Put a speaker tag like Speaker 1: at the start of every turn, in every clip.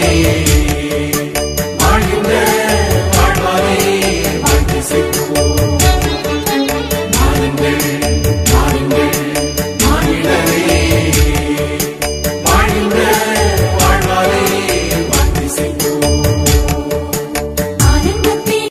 Speaker 1: வாழ்கின்ற வாழ்வாரே வாழ்த்திசைப்போம் மாறுங்கள் மாறுங்கள் மானிடரே வாழ்கின்ற வாழ்வாரே வாழ்த்திசைப்போம்
Speaker 2: ஆனந்தத்தின்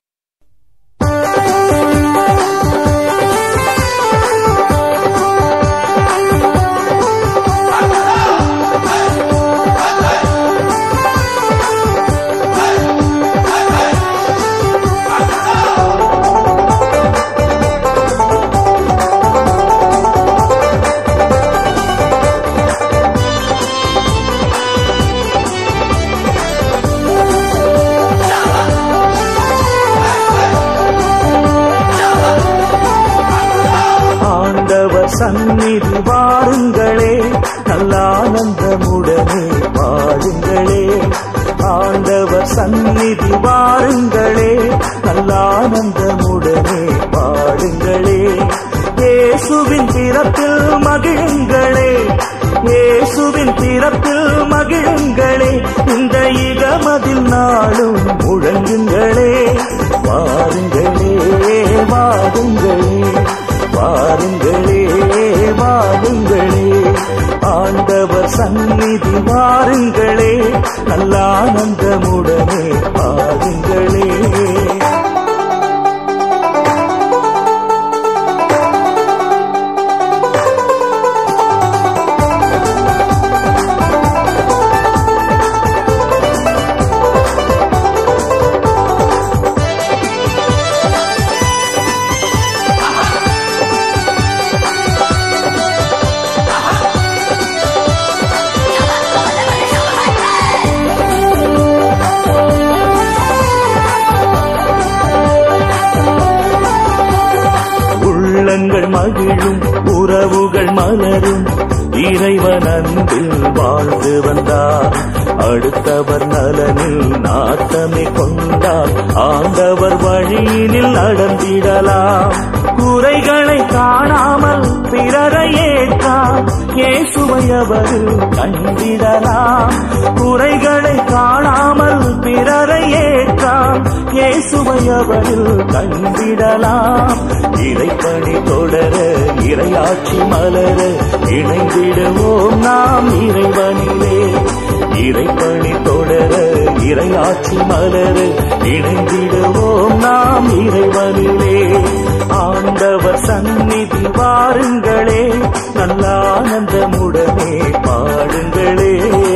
Speaker 3: ஆண்டவர் சந்நிதி வாருங்களே நல்லானந்தமுடனே பாடுங்களே ஆண்டவர் சந்நிதி வாருங்களே நல்லானந்தமுடனே பாடுங்களே இயேசுவின் பிறப்பில் மகிழுங்களே இயேசுவின் பிறப்பில் மகிழுங்களே இந்த இகமதில் நாளும் முழங்குங்களே வாருங்களே வாருங்களே வாருங்களே வாருங்களே ஆண்டவர் சந்நிதி வாருங்களே நல்லானந்தமுடனே பாருங்களே உள்ளங்கள் மகிழும் உறவுகள் மலரும் இறைவன் அன்பில் வாழ்ந்து வந்தார் அடுத்தவர் நலனில் நாட்டமே கொண்டார் ஆண்டவர் வழியினில் நடந்திடலாம் குறைகளை காணாமல் பிறரை ஏற்றார் இயேசுவையவரில் கண்டிடலாம் குறைகளை காணாமல் பிறரை ஏற்றார் இயேசுவையவரில் கண்டிடலாம் இறைப்பணி தொடர இறையாட்சி மலர இணைந்திடுவோம் நாம் இறைவனிலே இறைப்பணி தொடர இறையாட்சி மலர இணைந்திடுவோம் நாம் இறைவனிலே ஆண்டவர் சந்நிதி வாருங்களே நல்லானந்தமுடனே பாடுங்களே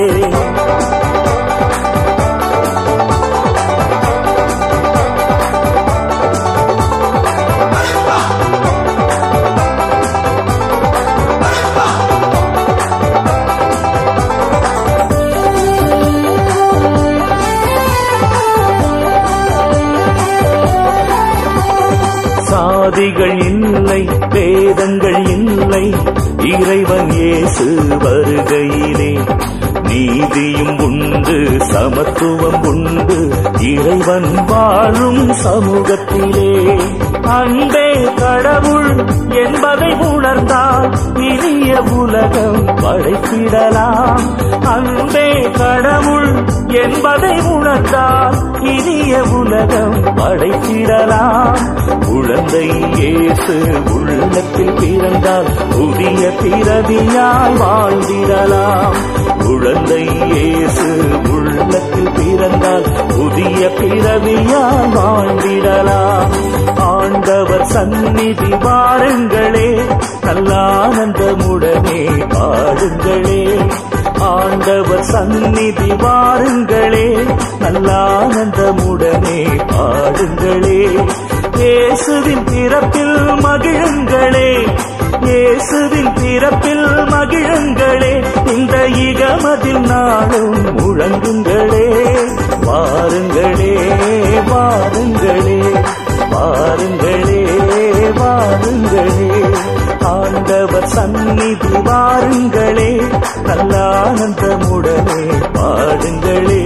Speaker 3: சாதிகள் இல்லை வேதங்கள் இல்லை இறைவன் இயேசு வருகையிலே நீதியும் உண்டு சமத்துவம் உண்டு இறைவன் வாழும் சமூகத்திலே அன்பே கடவுள் என்பதை உணர்ந்தால் இனிய உலகம் படைத்திடலாம் அன்பே கடவுள் என்பதை உணர்ந்தால் இனிய உலகம் படைத்திடலாம் குழந்தை இயேசு உள்ளத்தில் பிறந்தால் புதிய பிறவியாய் வாழ்ந்திடலாம் குழந்தை இயேசு உள்ளத்தில் பிறந்தால் புதிய பிறவியாய் வாழ்ந்திடலாம் ஆண்டவர் சந்நிதி வாருங்களே நல்லானந்தமுடனே பாடுங்களே ஆண்டவர் சந்நிதி வாருங்களே நல்லானந்தமுடனே பாடுங்களே இயேசுவின் பிறப்பில் மகிழுங்களே இயேசுவின் பிறப்பில் மகிழுங்களே இந்த இகமதில் நாளும் முழங்குங்களே வாருங்களே வாருங்களே வாருங்களே வாருங்களே ஆண்டவர் சந்நிதி வாருங்களே நல்லானந்தமுடனே பாடுங்களே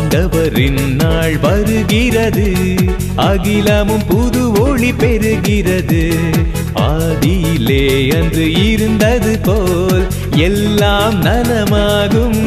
Speaker 2: ஆண்டவரின் நாள் வருகிறது அகிலமும் புது ஒளி பெறுகிறது ஆதியிலே அன்று இருந்தது போல் எல்லாம் நலமாகும்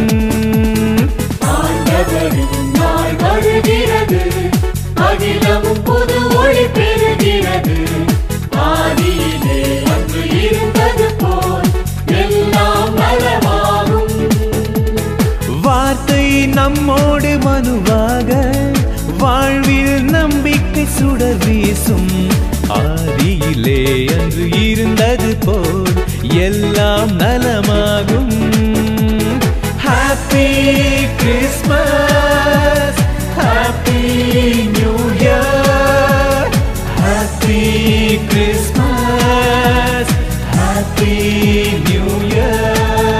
Speaker 1: ஆண்டவரின் நாள் வருகிறது அகிலமும் புது ஒளி பெறுகிறது ஆதியிலே அன்று இருந்தது போல் எல்லாம் நலமாகும்
Speaker 2: வார்த்தை நம்மோடு மனுவாக வாழ்வில் நம்பிக்கை சுடர் வீசும் ஆதியிலே அன்று இருந்தது போல் எல்லாம் நலமாகும் happy Christmas happy new year happy Christmas happy new year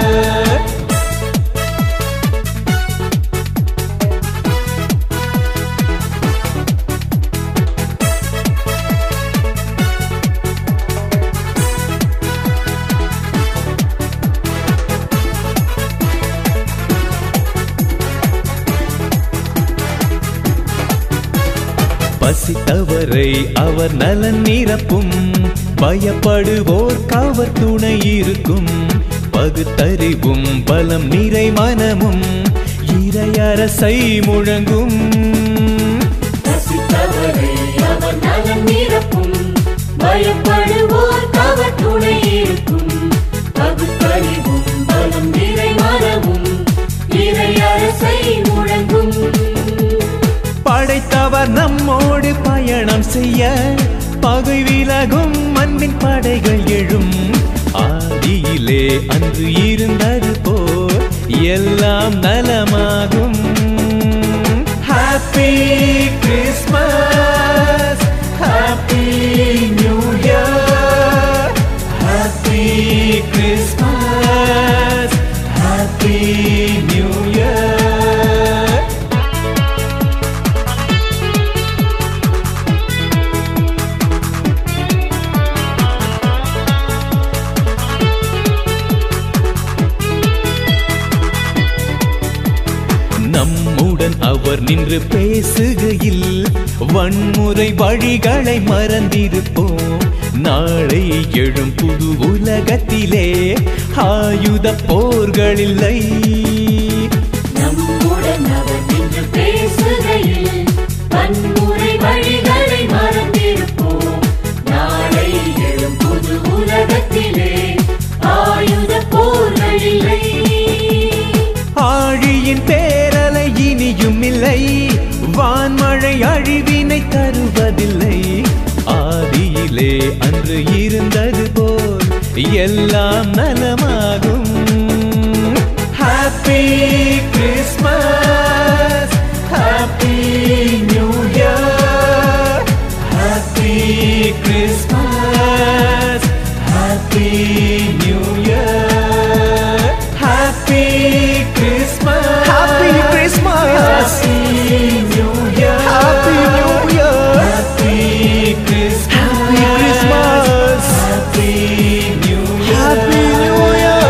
Speaker 2: பசித்தவரை அவர் நலன் நிரப்பும் பயப்படுவோர் கவர் துணை இருக்கும் பகுத்தறிவும் பலம் நிறை மனமும் இறையரசை முழங்கும்
Speaker 1: ரசித்தவரை அவர் நலம் நிரப்பும் பயப்படுவோர் அவர் துணை இருக்கும் பகுத்தறிவும் பலம் நிறை மனமும் இறை அரசை முழங்கும்
Speaker 2: படைத்தவர் நம்மோடு பயணம் செய்ய பகை விலகும் அன்பின் படைகள் எழும் ஆதியிலே அன்று இருந்தது போல் எல்லாம் நலமாகும் happy Christmas happy new year happy Christmas happy new year நம்முடன் அவர் நின்று பேசுகையில் வன்முறை வழிகளை மறந்திருப்போம் நாளை எழும் புது உலகத்திலே ஆயுத போர்களில்லை
Speaker 1: நம்முடன் அவர் நின்று பேசுகையில் வன்முறை வழிகளை மறந்திருப்போம் நாளை எழும் புது உலகத்திலே ஆயுத போர்களில்லை
Speaker 2: ஆழியின் பேரலை இனியும் இல்லை வான்மழை அழிவினை தருவதில்லை ஆதியிலே அன்று இருந்தது போல் எல்லாம் நலமாகும் happy Christmas happy new year happy Christmas happy new year happy Christmas happy Christmas happy new year happy new year happy Christmas happy Christmas happy new year happy new year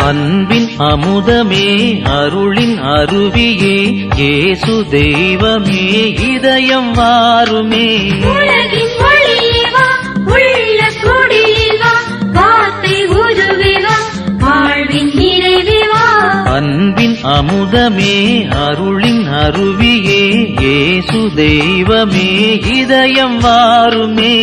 Speaker 3: அன்பின் அமுதமே அருளின் அருவியே இயேசு தெய்வமே இதயம் வாருமே
Speaker 1: உலகின் ஒளியே வா உள்ள குடியில் வா வார்த்தை உருவே வா வாழ்வின் நிறைவே வா
Speaker 3: அன்பின் அமுதமே அருளின் அருவியே இயேசு தெய்வமே இதயம் வாருமே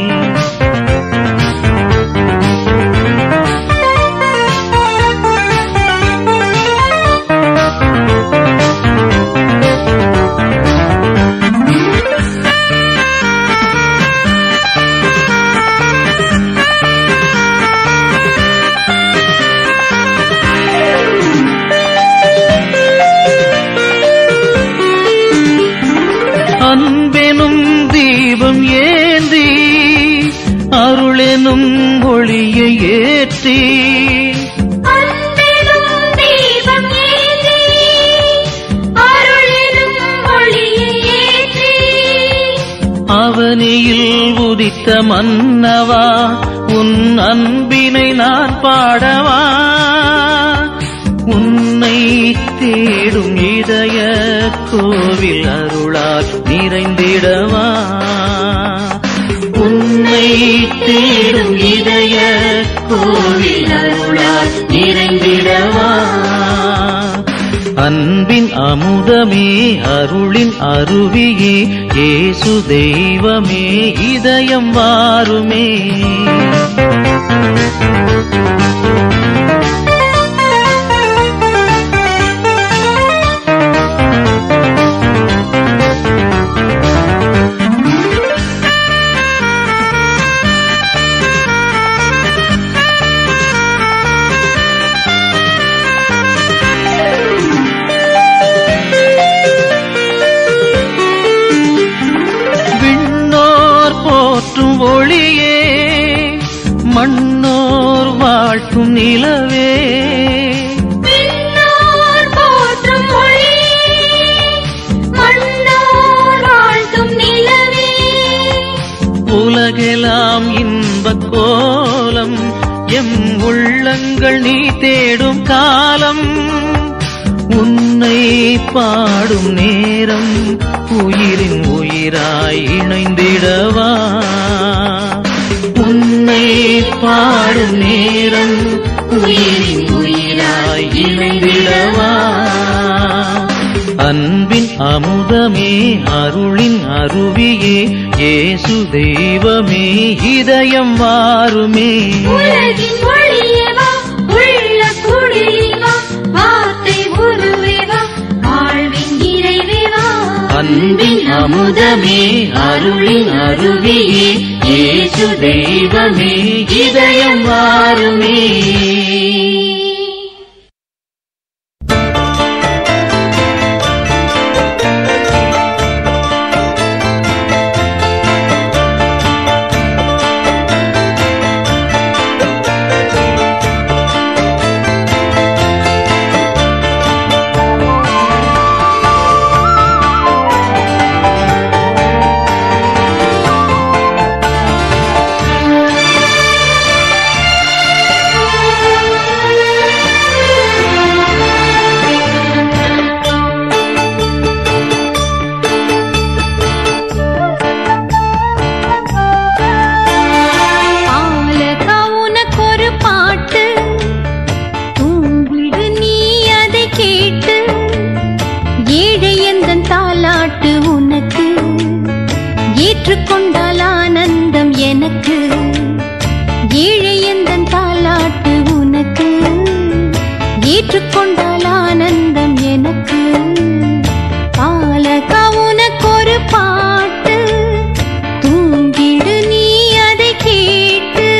Speaker 3: அன்பெனும் தீபம் ஏந்தி அருளெனும் ஒளியை ஏற்றி
Speaker 1: அன்பிலும் தீபம் ஏந்தி அருளினும் ஒளியை ஏற்றி
Speaker 3: அவனியில் உதித்த மன்னவா உன் அன்பினை நான் பாடவா உன்னை தேடும் இதய கோவில் அருளால் நிறைந்திடவா உன்னை தேடும் இதய கோவில் அருளால் நிறைந்திடவா அன்பின் அமுதமே அருளின் அருவியே இயேசு தெய்வமே இதயம் வாருமே விண்ணோர் போற்றும் ஒளியே மண்ணோர் வாழ்த்தும் நிலவே
Speaker 1: விண்ணோர் போற்றும் ஒளியே மண்ணோர் வாழ்த்தும் நிலவே
Speaker 3: உலகெல்லாம் இன்பக் கோலம் எம் உள்ளங்கள் நீ தேடும் காலம் உன்னை பாடும் நேரம் உயிரின் உயிராய் இணைந்திடவா உன்னை பாடும் நேரம் உயிரின் உயிராய் இணைந்திடவா அன்பின் அமுதமே அருளின் அருவியே இயேசு தெய்வமே இதயம் வாருமே
Speaker 1: உலகின் ஒளியே வா உள்ள குடியில் வா வார்த்தை உருவே வா வாழ்வின் நிறைவே வா
Speaker 3: அன்பின் அமுதமே அருளின் அருவியே இயேசு தெய்வமே இதயம் வாருமே
Speaker 1: பாலகா உனக்கொரு பாட்டு தூங்கிடு நீ அதை கேட்டு ஏழை எந்தன் தாலாட்டு உனக்கு ஏற்றுக்கொண்டால் ஆனந்தம் எனக்கு ஏழை எந்தன் தாலாட்டு உனக்கு ஏற்றுக்கொண்டால் ஆனந்தம் எனக்கு பாலகா உனக்கொரு பாட்டு தூங்கிடு நீ அதை கேட்டு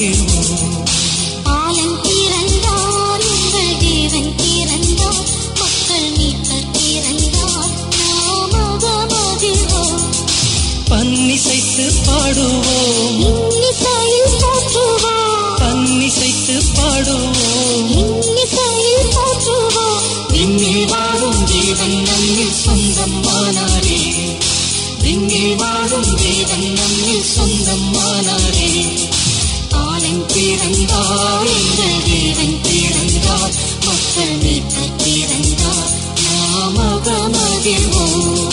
Speaker 4: மகிழ்வோம்
Speaker 1: பாலன் பிறந்தார் எங்கள் தேவன் பிறந்தார் மக்கள் மீட்பர் பிறந்தார் நாமாக மகிழ்வோம்
Speaker 4: பன்னிசைத்து பாடுவோம்
Speaker 1: இன்னிசையில் போற்றுவோம்
Speaker 4: பன்னிசைத்து பாடுவோம்
Speaker 1: இன்னிசையில் போற்றுவோம்
Speaker 4: விண்ணில் வாழும் தேவன் நம்மில் சொந்தமானாரே விண்ணில் வாழும் தேவன் நம்மில் சொந்தமானாரே பாலன் பிறந்தார் எங்கள் தேவன் பிறந்தார் மக்கள் மீட்பர் பிறந்தார் நாமக மகிழ்வோம்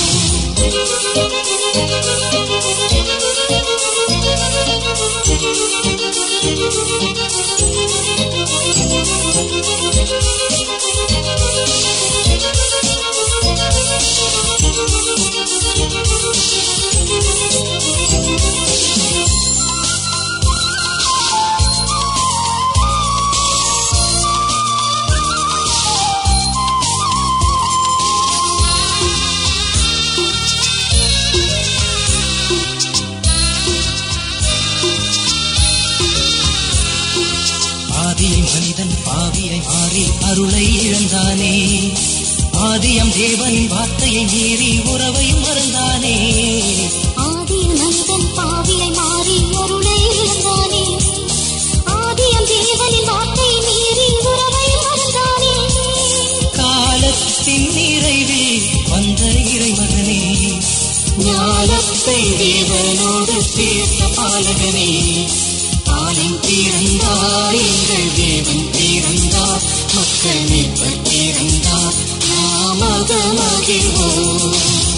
Speaker 4: ஆதி மனிதன் பாவியை மாறி அருளை இழந்தானே ஆதியம் தேவனின் வார்த்தையை மீறி உறவை மறந்தானே
Speaker 1: ஆதியில் மனிதன் பாவியை மாறி அருளை இழந்தானே ஆதியம் தேவனின் வார்த்தை மீறி உறவை மறந்தானே
Speaker 4: காலத்தின் நிறைவில் வந்த இறைமகனே ஞானத்தை தேவனோடு சேர்த்த பாலகனே பாலன் பிறந்தார் எங்கள் தேவன் பிறந்தார் மக்கள் மீட்பர் பிறந்தார் நாமக மகிழ்வோம்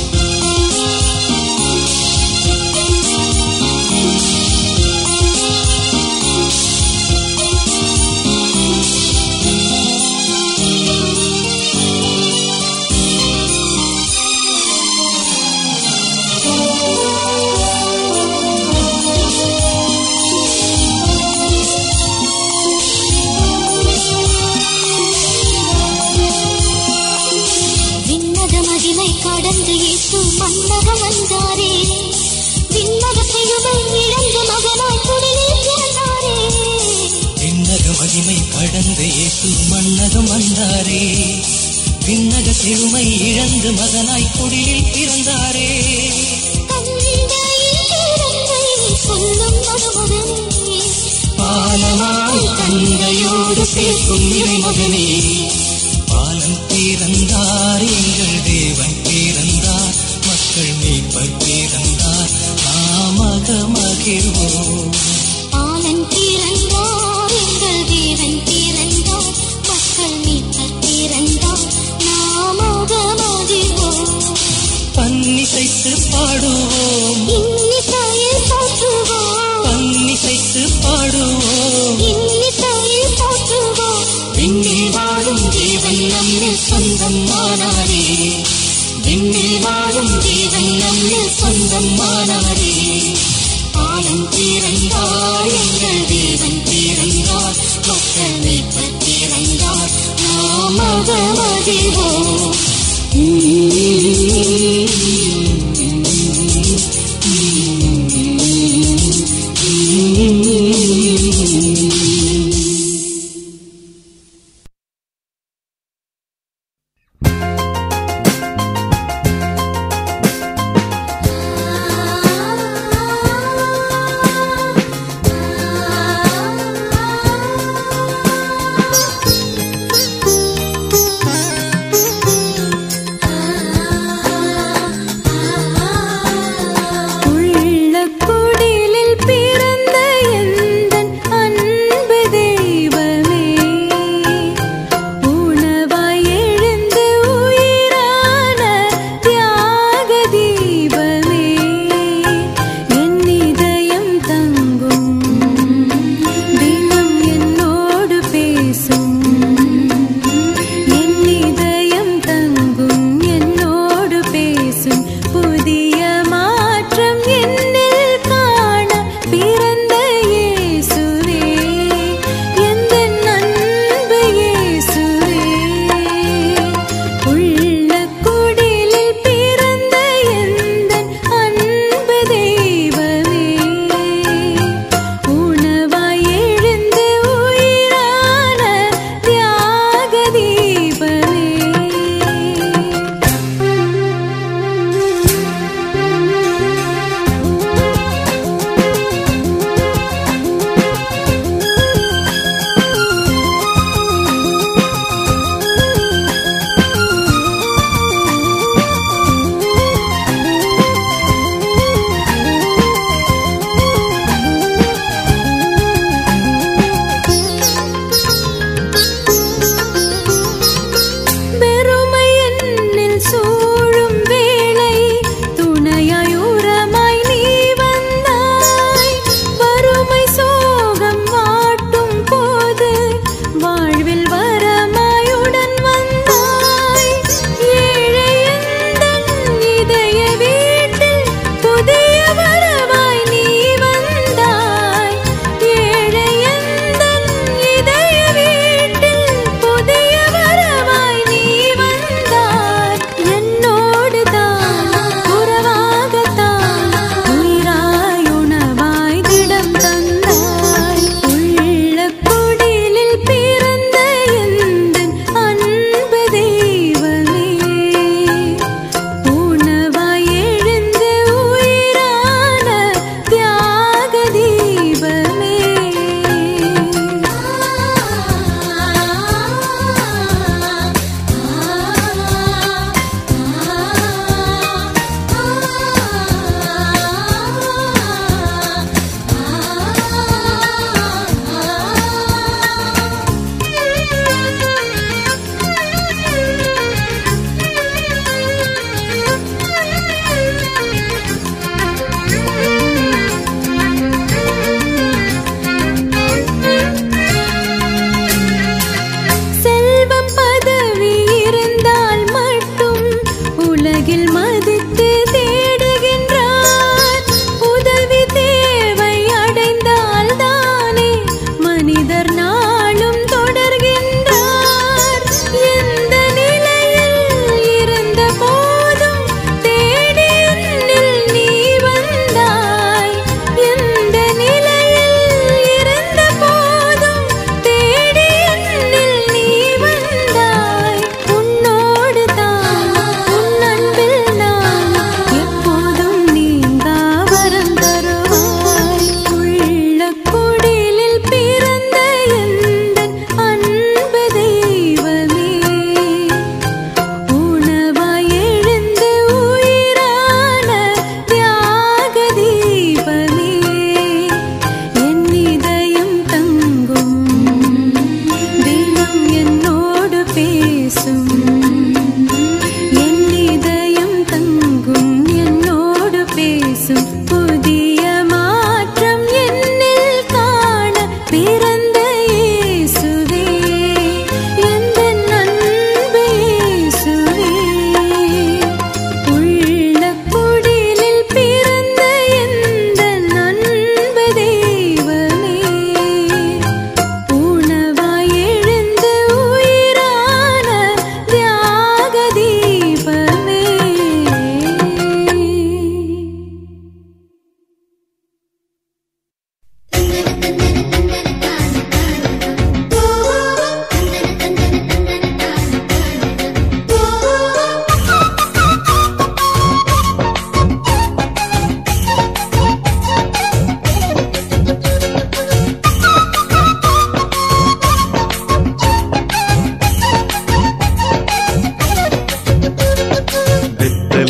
Speaker 1: விண்ணக மகிமை கடந்து இயேசு மன்னகம் வந்தாரே விண்ணக செழுமை இழந்து மகனாய் குடிலில் பிறந்தாரே
Speaker 4: விண்ணக மகிமை கடந்து இயேசு மன்னகம் வந்தாரே விண்ணக செழுமை இழந்து மகனாய் குடிலில் பிறந்தாரே
Speaker 1: தந்தையின் பேரன்பை சொல்லும் மருமகனே
Speaker 4: பாலமாய் தந்தையோடு சேர்க்கும் இறைமகனே பாலம் பிறந்தார் எங்கள் தேவன் பிறந்தார் மக்கள் மீட்பர் பிறந்தார் நாமக மகிழ்வோம்
Speaker 1: பாலன் பிறந்தார் எங்கள் தேவன் பிறந்தார் மக்கள் மீட்பர் பிறந்தார் நாமாக மகிழ்வோம்
Speaker 4: பன்னிசைத்து பாடுவோம்
Speaker 1: இன்னிசையில் போற்றுவோம்
Speaker 4: பன்னிசைத்து பாடுவோம்
Speaker 1: இன்னிசையில் போற்றுவோம்
Speaker 4: விண்ணில் வாழும் தேவன் நம்மில் சொந்தமானாரே விண்ணில் வாழும் தேவன் நம்மில் சொந்தமானாரே பாலம் பிறந்தார் எங்கள் தேவன் பிறந்தார் மக்கள் மீட்பர் பிறந்தார் நாமக மகிழ்வோம்
Speaker 1: ஆ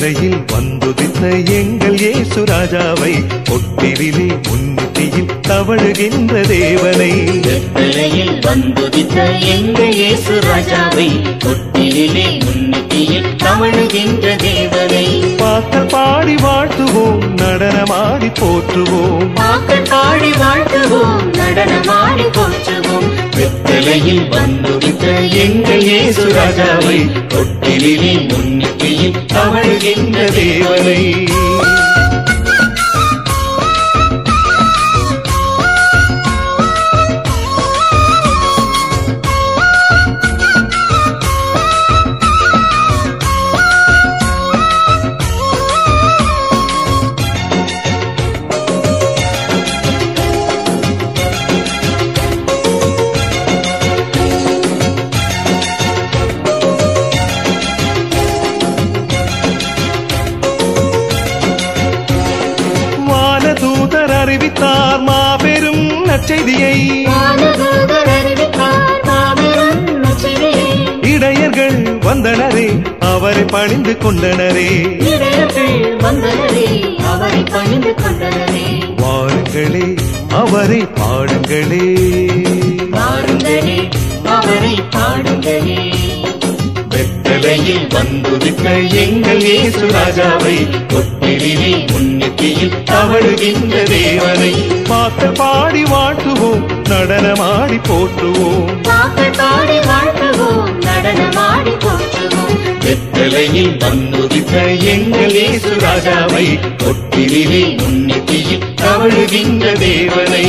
Speaker 2: வெத்தலையில் வந்துதித்த எங்கள் இயேசு ராஜாவை பொட்டிலே முன்னிட்டியில் தவழுகின்ற தேவனை
Speaker 3: வெத்தலையில் வந்துதித்த எங்கள் இயேசு ராஜாவை தொட்டிலே முன்னிட்டியில் தமிழுகின்ற தேவனை
Speaker 2: பாக்கள் பாடி வாழ்த்துவோம் நடனமாடி போற்றுவோம்
Speaker 3: பாக்கள் பாடி வாழ்த்துவோம் நடனமாடி போற்றுவோம் வெத்தலையில் வந்துதித்த எங்கள் இயேசு ராஜாவை தொட்டிலே முன்னிட்டியில் தமிழுகின்ற தேவனை
Speaker 2: வானதூதர் அறிவித்தார் மாபெரும் நற்செய்தியை
Speaker 3: வானதூதர் அறிவித்தார் மாபெரும் நற்செய்தியை.
Speaker 2: இடையர்கள் வந்தனரே அவரை பணிந்து கொண்டனரே
Speaker 3: இடையர்கள் வந்தனரே அவரை பணிந்து கொண்டனரே
Speaker 2: வாருங்களே அவரை பாடுங்களே
Speaker 3: பாடுங்களே அவரை பாடுங்களே வெத்தலையில் வந்துதித்த எங்கள் இயேசு ராஜாவை தொட்டிலே முன்னிட்டியில் தவழுகின்ற தேவனை
Speaker 2: பாக்கள் பாடி வாழ்த்துவோம் நடனமாடி போற்றுவோம்
Speaker 3: பாக்கள் பாடி வாழ்த்துவோம் நடனமாடி போற்றுவோம் வெத்தலையில் வந்துதித்த எங்கள் இயேசு ராஜாவை தொட்டிலே முன்னிட்டியில் தவழுகின்ற தேவனை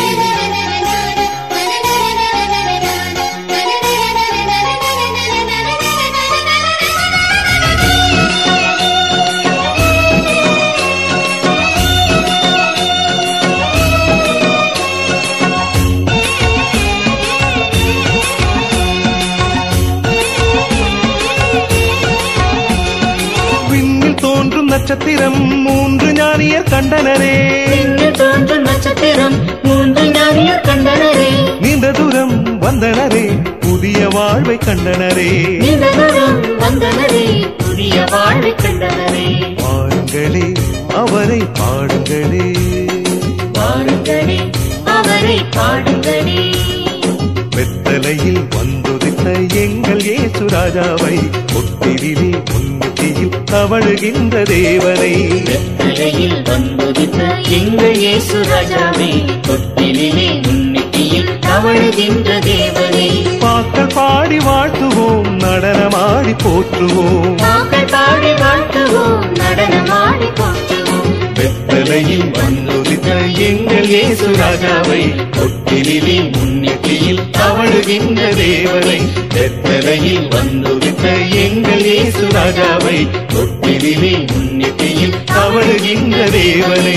Speaker 2: விண்ணில் தோன்றும் நட்சத்திரம் மூன்று ஞானியர் கண்டனரே
Speaker 3: விண்ணில் தோன்றும் நட்சத்திரம் மூன்று ஞானியர் கண்டனரே
Speaker 2: நீண்ட தூரம் வந்தனரே புதிய வாழ்வை கண்டனரே
Speaker 3: நீண்ட தூரம் வந்தனரே புதிய வாழ்வை கண்டனரே
Speaker 2: பாருங்களே அவரை பாடுங்களே
Speaker 3: பாடுங்களே அவரை பாடுங்களே
Speaker 2: வெத்தலையில் வந்துதித்த எங்கள் இயேசு ராஜாவை ஒட்டிலே முன்னிட்டியில் தவழுகின்ற தேவனை
Speaker 3: வெத்தலையில் வந்துதித்த எங்கள் இயேசு ராஜாவே தொட்டிலே முன்னிட்டியில் தவழுகின்ற தேவனை
Speaker 2: பாக்கள் பாடி வாழ்த்துவோம் நடனமாடி போற்றுவோம்
Speaker 3: நாங்கள் பாடி வாழ்த்துவோம் நடனமாடி போற்றுவோம்
Speaker 2: வெத்தலையில் வந்துதித்த எங்கள் இயேசு ராஜாவை தொட்டிலே முன்னிட்டியில் தவழுகின்ற தேவனை வெத்தலையில் வந்துதித்த எங்கள் இயேசு ராஜாவை தொட்டிலே முன்னிட்டியில் தவழுகின்ற தேவனை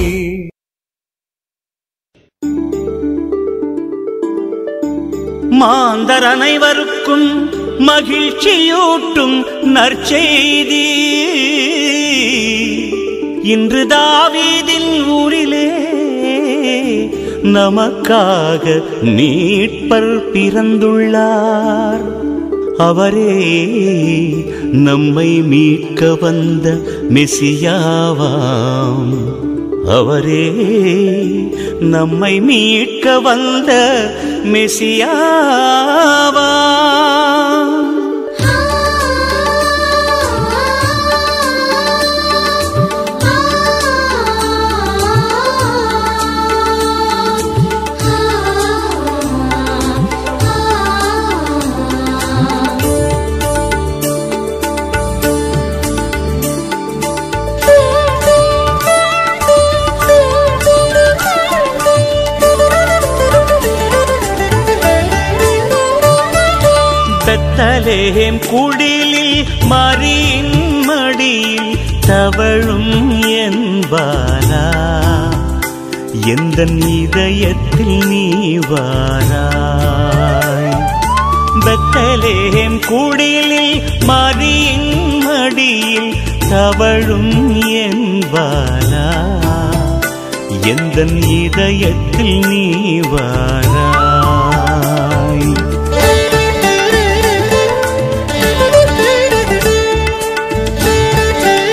Speaker 5: மாந்தர் அனைவருக்கும் மகிழ்ச்சியூட்டும் நற்செய்தி இன்று தாவீதின் ஊரிலே நமக்காக மீட்பர் பிறந்துள்ளார் அவரே நம்மை மீட்க வந்த மெசியாவாம் அவரே நம்மை மீட்க வந்த மெசியாவாம் பெத்தலேம் குடிலில் மரியின் மடியில் தவழும் என்பாரா எந்த இதயத்தில் நீ வாராய் பெத்தலேம் குடிலில் மரியின் மடியில் தவழும் என்பாரா எந்த இதயத்தில் நீ வாராய்
Speaker 1: Thank you.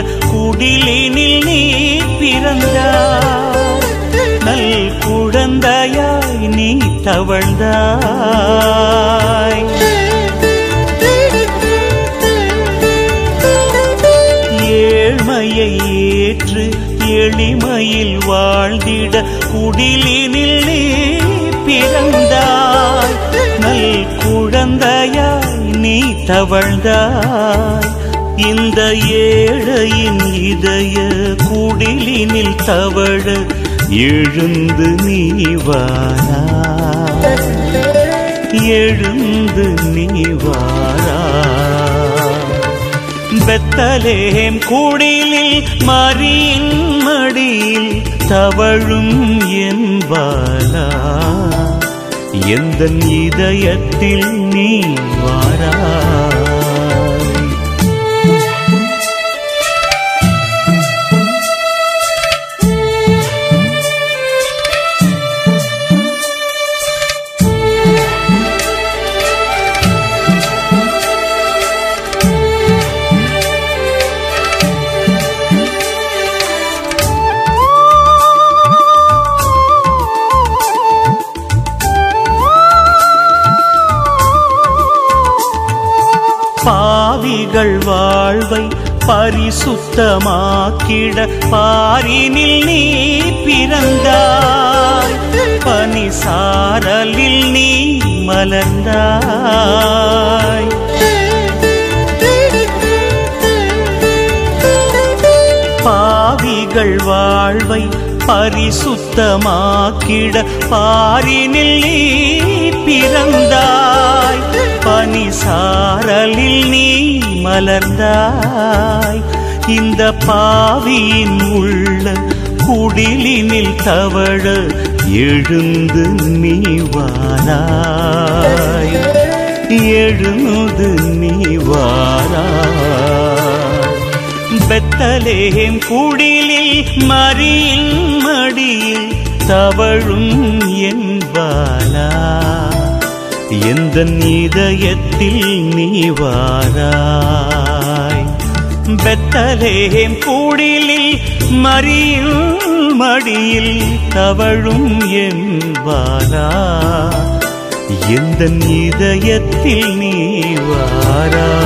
Speaker 5: குடிலினில் நீ பிறந்தாய் நல் குழந்தையாய் நீ தவழ்ந்தாய் ஏழ்மையை ஏற்று எளிமையில் வாழ்ந்திட குடிலினில் நீ பிறந்தாய் நல் குழந்தையாய் நீ தவழ்ந்தாய் இந்த ஏழையின் இதய குடிலினில் தவழ எழுந்து நீ வாரா எழுந்து நீ வாரா பெத்தலேம் கூடிலில் மரியின் மடியில் தவழும் என்பாலா எந்த இதயத்தில் நீ வாராய் பாவிகள் வாழ்வை பரிசுத்தமாக்கிட பாரினில் நீ பிறந்தாய் பனிசாரலில் நீ மலர்ந்தாய் பாவிகள் வாழ்வை பரிசுத்தமாக்கிட பாரினில் நீ பிறந்தாய் பனிசாரலில் நீ மலர்ந்தாய் இந்த பாவியின் உள்ள குடிலினில் தவழ எழுந்து நீ வாராய் எழுந்து நீ வாராய் பெத்தலேம் குடிலில் மரியின் மடியில் தவழும் என்பாலா எந்த இதயத்தில் நீ வாராய் பெத்தலேம் கூடிலில் மரியில் மடியில் தவழும் என்பாலா எந்த இதயத்தில் நீ வாராய்